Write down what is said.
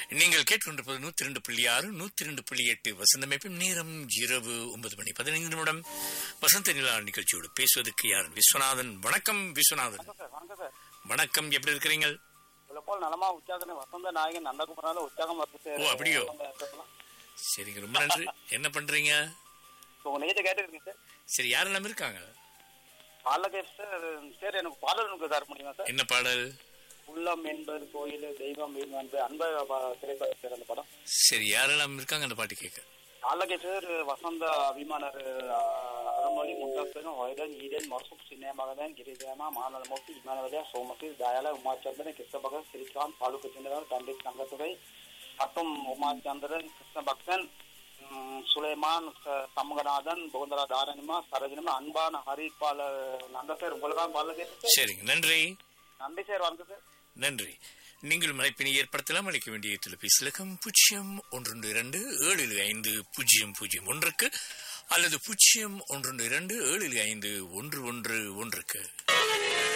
நீங்கள் கேட்டுக்கொண்டிருப்பது நூத்தி ரெண்டு புள்ளி ஆறு நூத்தி ரெண்டு புள்ளி எட்டு வசந்தமைப்பும் நேரம் இரவு ஒன்பது மணி பதினைந்து நிமிடம் வசந்த நிலா நிகழ்ச்சியோடு பேசுவதற்கு யார் விஸ்வநாதன் வணக்கம் விஸ்வநாதன் சார் வணக்கம் சார் வணக்கம் எப்படி இருக்கிறீங்க இவ்வளோ போல் நலமா உற்சாகனே வசந்த நாயகன் நந்தகுமாரால உற்சாகம் வருது சார் ஓ, அப்படியோ? இப்போ சரிங்க ரொம்ப நன்றி என்ன பண்றீங்க உங்க நிகழ்ச்சி கேட்டுருக்கீங்க சார் சரி யாரெல்லாம் இருக்காங்க பாடல கேட்டு சார் சார் எனக்கு பாடல் எனக்கு தர முடியுமா சார் என்ன பாடல் உள்ளம் என்பது கோயில் தெய்வம் வீரம் என்பது அன்ப திரைப்படம் சார் அந்த படம் சரி யாரெல்லாம் இருக்காங்க அந்த பாட்டு கேட்க பாடல சார் வசந்த அபிமானர் அருள்மொழி முத்தப்பன் வைரன் ஈடன் மசூப் சின்னேமகதன் கிரிஜாமா மாநலமூர்த்தி இமானவலியா சோமசி தயால உமாச்சந்திரன் கிருஷ்ணபகன் ஸ்ரீகாந்த் பாலுக்கு சின்னவர் பண்டிட் தங்கத்துறை மற்றும் உமாச்சந்திரன் கிருஷ்ணபக்தன் ம், சுலைமான் ச- சண்முகநாதன் புகுந்தரா தாரணிமா சரோஜனிமா அன்பான ஹரிப்பாளர் நந்த சார் உங்களுக்காக பாடல கேட்டு சரிங்க நன்றி நன்றி சார் வந்து சார் நன்றி நீங்கள் மலைப்பினை ஏற்படுத்தலாம் அளிக்க வேண்டிய தொலைபேசி இலக்கம் பூஜ்ஜியம் ஒன்று இரண்டு ஏழு ஐந்து பூஜ்ஜியம் பூஜ்ஜியம் ஒன்றுக்கு அல்லது பூஜ்ஜியம் ஒன்று இரண்டு ஏழு ஐந்து ஒன்று ஒன்று ஒன்றுக்கு